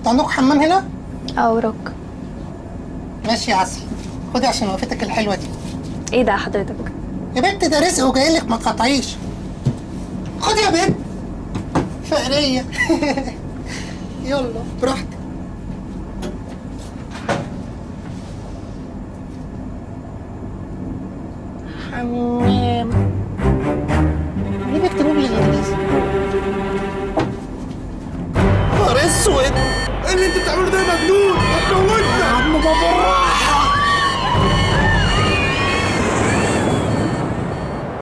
انتوا عندكم حمام هنا؟ اه وراك ماشي يا عسل خدي عشان وقفتك الحلوه دي ايه ده حضرتك يا بنت ده رزق وجاي لك ما تقطعيش خدي يا بنت فقريه يلا براحتك حمام ليه بيكتبوا بالانجليزي؟ نهار اسود ايه اللي انت بتعمله ده يا مجنون هتموتنا يا عم بابا